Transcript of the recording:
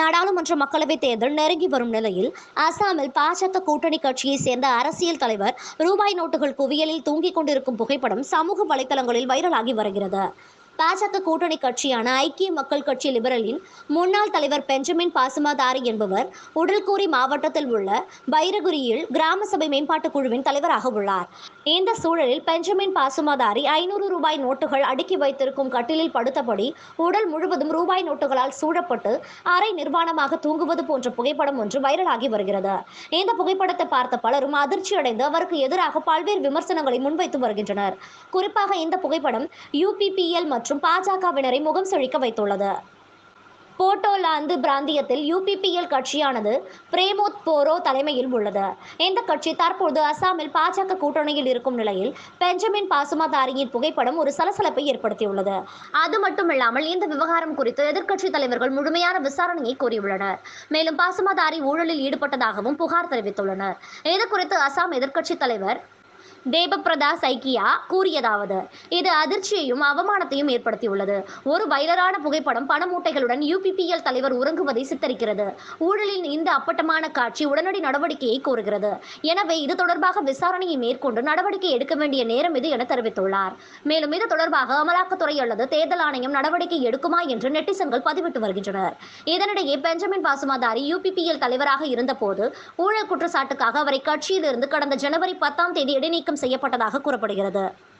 நாடாளுமன்ற மக்களவைத் தேர்தல் நெருங்கி வரும் நிலையில் அசாமில் பாஜக கூட்டணி கட்சியைச் சேர்ந்த அரசியல் தலைவர் ரூபாய் நோட்டுகள் குவியலில் தூங்கிக் கொண்டிருக்கும் புகைப்படம் சமூக வலைதளங்களில் வைரலாகி வருகிறது பாஜக கூட்டணி கட்சியான ஐக்கிய மக்கள் கட்சி லிபரலின் முன்னாள் தலைவர் பெஞ்சமின் பாசுமாதாரி என்பவர் உடல்கூறி மாவட்டத்தில் உள்ள பைரகுரியில் கிராம சபை மேம்பாட்டுக் குழுவின் தலைவராக உள்ளார் இந்த சூழலில் பெஞ்சமின் பாசுமாதாரி ஐநூறு ரூபாய் நோட்டுகள் அடுக்கி வைத்திருக்கும் கட்டிலில் படுத்தபடி உடல் முழுவதும் ரூபாய் நோட்டுகளால் சூழப்பட்டு அரை நிர்வாணமாக தூங்குவது போன்ற புகைப்படம் ஒன்று வைரலாகி வருகிறது இந்த புகைப்படத்தை பார்த்த பலரும் அதிர்ச்சி அடைந்து அவருக்கு எதிராக பல்வேறு விமர்சனங்களை முன்வைத்து வருகின்றனர் குறிப்பாக இந்த புகைப்படம் யூபிபிஎல் மற்றும் பாஜகவினரை முகம் சுழிக்க வைத்துள்ளது போட்டோலாந்து பிராந்தியத்தில் யூபிபிஎல் கட்சியானது பிரேமோத் போரோ தலைமையில் உள்ளது இந்த கட்சி தற்போது அசாமில் பாஜக கூட்டணியில் இருக்கும் நிலையில் பெஞ்சமின் பாசுமாதாரியின் புகைப்படம் ஒரு சலசலப்பை ஏற்படுத்தியுள்ளது அது மட்டுமில்லாமல் இந்த விவகாரம் குறித்து எதிர்க்கட்சி தலைவர்கள் முழுமையான விசாரணையை கோரியுள்ளனர் மேலும் பாசுமாதாரி ஊழலில் ஈடுபட்டதாகவும் புகார் தெரிவித்துள்ளனர் இது குறித்து அசாம் எதிர்க்கட்சி தலைவர் தேபப்பிரதா சைக்கியா கூறியதாவது இது அதிர்ச்சியையும் அவமானத்தையும் ஏற்படுத்தியுள்ளது ஒரு வைரலான புகைப்படம் பண மூட்டைகளுடன் யூபிபிஎல் தலைவர் உறங்குவதை சித்தரிக்கிறது ஊழலின் இந்த அப்பட்டமான காட்சி உடனடி நடவடிக்கையை கோருகிறது எனவே இது தொடர்பாக விசாரணையை மேற்கொண்டு நடவடிக்கை எடுக்க வேண்டிய நேரம் இது என தெரிவித்துள்ளார் மேலும் இது தொடர்பாக அமலாக்கத்துறை அல்லது தேர்தல் ஆணையம் நடவடிக்கை எடுக்குமா என்று நெட்டிசன்கள் பதிவிட்டு வருகின்றனர் இதனிடையே பெஞ்சமின் பாசுமாதாரி யூபிபிஎல் தலைவராக இருந்தபோது ஊழல் குற்றச்சாட்டுக்காக அவரை கட்சியிலிருந்து கடந்த ஜனவரி பத்தாம் தேதி இடைநீக்கம் செய்யப்பட்டதாக கூறப்படுகிறது